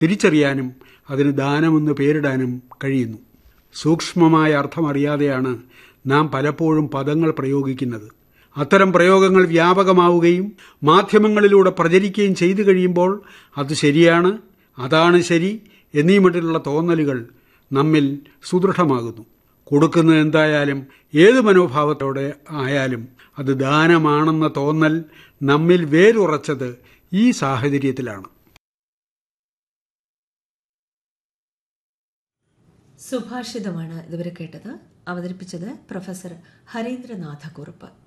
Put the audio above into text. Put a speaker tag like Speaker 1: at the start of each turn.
Speaker 1: തിരിച്ചറിയാനും അതിന് ദാനമെന്ന് പേരിടാനും കഴിയുന്നു സൂക്ഷ്മമായ അർത്ഥമറിയാതെയാണ് നാം പലപ്പോഴും പദങ്ങൾ പ്രയോഗിക്കുന്നത് അത്തരം പ്രയോഗങ്ങൾ വ്യാപകമാവുകയും മാധ്യമങ്ങളിലൂടെ പ്രചരിക്കുകയും ചെയ്തു കഴിയുമ്പോൾ അത് ശരിയാണ് അതാണ് ശരി എന്നീ മട്ടിലുള്ള തോന്നലുകൾ നമ്മിൽ സുദൃഢമാകുന്നു കൊടുക്കുന്നത് എന്തായാലും ഏത് മനോഭാവത്തോടെ ആയാലും അത് ദാനമാണെന്ന തോന്നൽ നമ്മിൽ വേരുറച്ചത് ഈ സാഹചര്യത്തിലാണ്
Speaker 2: സുഭാഷിതമാണ് ഇതുവരെ കേട്ടത് അവതരിപ്പിച്ചത് പ്രൊഫസർ ഹരീന്ദ്രനാഥ കുറുപ്പ്